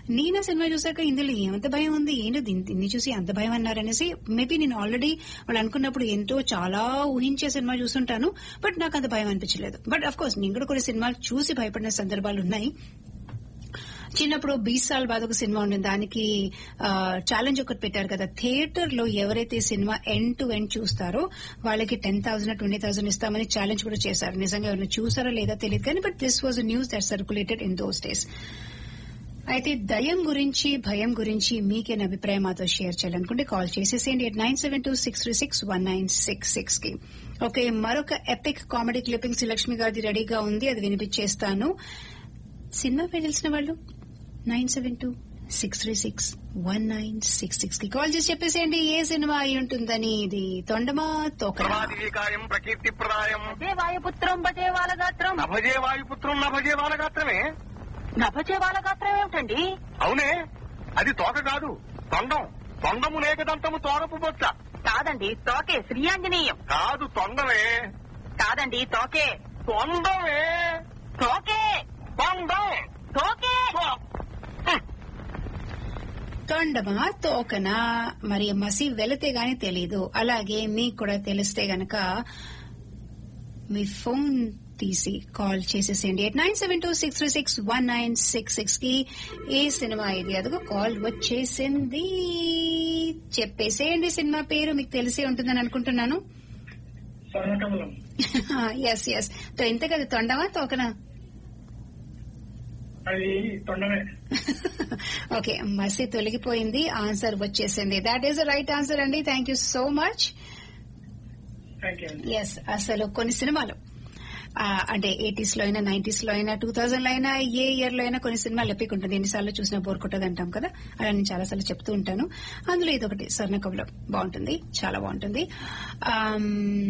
నేను ఆ సినిమా చూసాక ఇందులో ఏమంత భయం ఉంది ఏంటి దీన్ని దీన్ని చూసి అంత భయం అన్నారనేసి మేబీ నేను ఆల్రెడీ వాళ్ళు అనుకున్నప్పుడు ఎంతో చాలా ఊహించే సినిమా చూస్తుంటాను బట్ నాకు అంత భయం అనిపించలేదు బట్ అఫ్ కోర్స్ నేను కూడా కొన్ని సినిమాలు చూసి భయపడిన సందర్భాలు ఉన్నాయి చిన్నప్పుడు బీస్ సాల్ బాద్ ఒక సినిమా ఉండింది దానికి ఛాలెంజ్ ఒకటి పెట్టారు కదా థియేటర్ లో ఎవరైతే సినిమా ఎండ్ టు ఎండ్ చూస్తారో వాళ్ళకి ten thousand twenty thousand challenge ఛాలెంజ్ కూడా చేశారు నిజంగా ఎవరైనా చూసారో లేదా తెలియదు కానీ but this was news that circulated in those days అయితే దయం గురించి భయం గురించి మీకేన అభిప్రాయం మాతో షేర్ చేయాలనుకుంటే కాల్ చేసేసేయండి at nine seven two six three six one nine six six కి ఓకే మరొక ఎపిక్ కామెడీ క్లిప్పింగ్ శ్రీలక్ష్మి గారిది రెడీగా ఉంది అది వినిపించేస్తాను సినిమా పేరు తెలిసిన వాళ్ళు nine seven two six three six one nine six six కి కాల్ చేసి చెప్పేసేయండి ఏ సినిమా అయి ఉంటుందని ఇది తొండమా తోకమా ప్రమాదికాయం ప్రకీర్తి ప్రదాయం భజే వాయుపుత్రం భజే వాలగాత్రం నభజే వాయుపుత్రం నభజే బాలగాత్రమే నభజే వాలగాత్రం ఏమిటండి అవునే అది తోక కాదు తొండం తొండము లేక దంతము తోరపు బొచ్చ కాదండి తోకే శ్రీయాంజనేయం కాదు తొండమే కాదండి తోకే తొండమే తోకే తొండం తోకే తొండమా తోకనా మరి మసి వెళితే గాని తెలీదు అలాగే మీకు కూడా తెలిస్తే గనక మీ ఫోన్ తీసి కాల్ చేసేసేయండి eight nine seven two six three six one nine six six కి ఏ సినిమా ఇది అదిగో కాల్ వచ్చేసింది చెప్పేసేయండి సినిమా పేరు మీకు తెలిసే ఉంటుందని అనుకుంటున్నాను స్వర్ణకమలం ఎస్ ఎస్ ఇంత కదా తొండమా తోకనా అది తొండమే ఓకే మసి తొలగిపోయింది ఆన్సర్ వచ్చేసింది దాట్ ఈస్ రైట్ ఆన్సర్ అండి thank you so much thank you అండి ఎస్ అసలు కొన్ని సినిమాలు ఆ, అంటే ఎయిటీస్ లో అయినా నైన్టీస్ లో అయినా టూ థౌజండ్ లో అయినా ఏ ఇయర్ లో అయినా కొన్ని సినిమాలు ఎప్పిక ఉంటుంది ఎన్నిసార్లు చూసినా బోర్ కొట్టదు అంటాం కదా అలా నేను చాలా సార్లు చెప్తూ ఉంటాను అందులో ఇది ఒకటి స్వర్ణకవులో బాగుంటుంది చాలా బాగుంటుంది ఆమ్,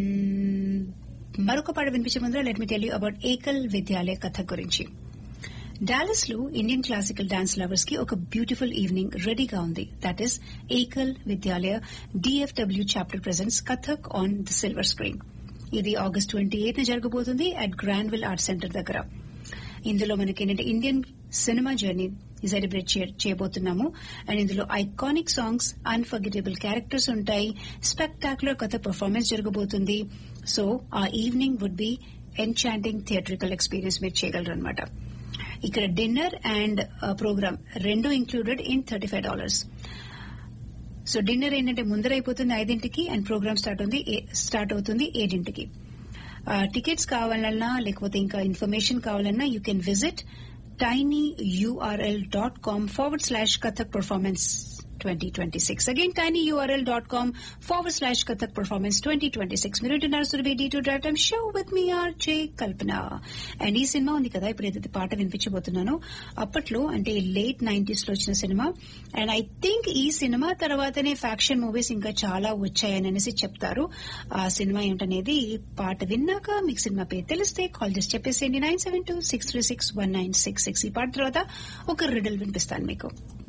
మరొక పాట వినిపించే ముందు let me tell you about Ekal Vidyalaya కథ గురించి డాలస్ లో ఇండియన్ క్లాసికల్ డాన్స్ లవర్స్ కి ఒక బ్యూటిఫుల్ ఈవినింగ్ రెడీగా ఉంది that is Ekal Vidyalaya DFW chapter presents Kathak on the silver screen ఇది ఆగస్ట్ ట్వంటీ ఎయిత్ జరగబోతుంది అట్ గ్రాండ్విల్ ఆర్ట్ సెంటర్ దగ్గర ఇందులో మనకి ఏంటంటే ఇండియన్ సినిమా జర్నీ సెలబ్రేట్ చేయబోతున్నాము అండ్ ఇందులో ఐకానిక్ సాంగ్స్ అన్ఫర్గెటబుల్ క్యారెక్టర్స్ ఉంటాయి స్పెక్టాకులర్ కథ పర్ఫార్మెన్స్ జరగబోతుంది సో ఆ evening would be enchanting theatrical experience మీరు చేయగలరు అనమాట ఇక్కడ డిన్నర్ అండ్ ప్రోగ్రామ్ రెండు included in thirty five dollars so dinner ఏంటంటే ముందర అయిపోతుంది ఐదింటికి అండ్ ప్రోగ్రామ్ స్టార్ట్ ఉంది స్టార్ట్ అవుతుంది ఏడింటికి టికెట్స్ కావాలన్నా లేకపోతే ఇంకా ఇన్ఫర్మేషన్ కావాలన్నా you can visit tiny URL dot com forward slash Kathak performance 2026. Again, tinyurl.com forward slash Kathak Performance 2026. మీరు వింటున్నారు Surabhi D two drive time show with me R J Kalpana and ఈ సినిమా ఉంది కదా ఇప్పుడు ఏదైతే పాట వినిపించబోతున్నానో అప్పట్లో అంటే లేట్ నైన్టీస్ లో వచ్చిన సినిమా అండ్ ఐ థింక్ ఈ సినిమా తర్వాతనే ఫ్యాక్షన్ మూవీస్ ఇంకా చాలా వచ్చాయని అనేసి చెప్తారు ఆ సినిమా ఏంటనేది పాట విన్నాక మీకు సినిమా పేరు తెలిస్తే కాల్ చేసి చెప్పేసేయండి nine seven two six three six one nine six six ఈ పాట తర్వాత ఒక రిడల్ వినిపిస్తాను మీకు